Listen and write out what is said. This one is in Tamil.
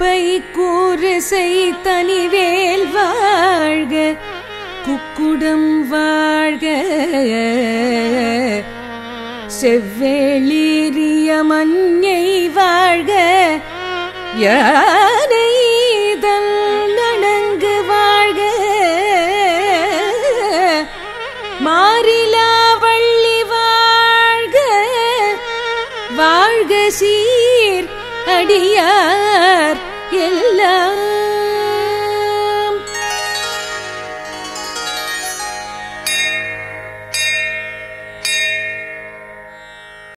குப்பை கூறுசை தனிவேல் வாழ்க குக்குடம் வாழ்க செவ்வேளீரிய மஞ்சை வாழ்க யானைதல் நனங்கு வாழ்க மாறிலா வள்ளி வாழ்க வாழ்க சீர் அடியார் எல்லாம்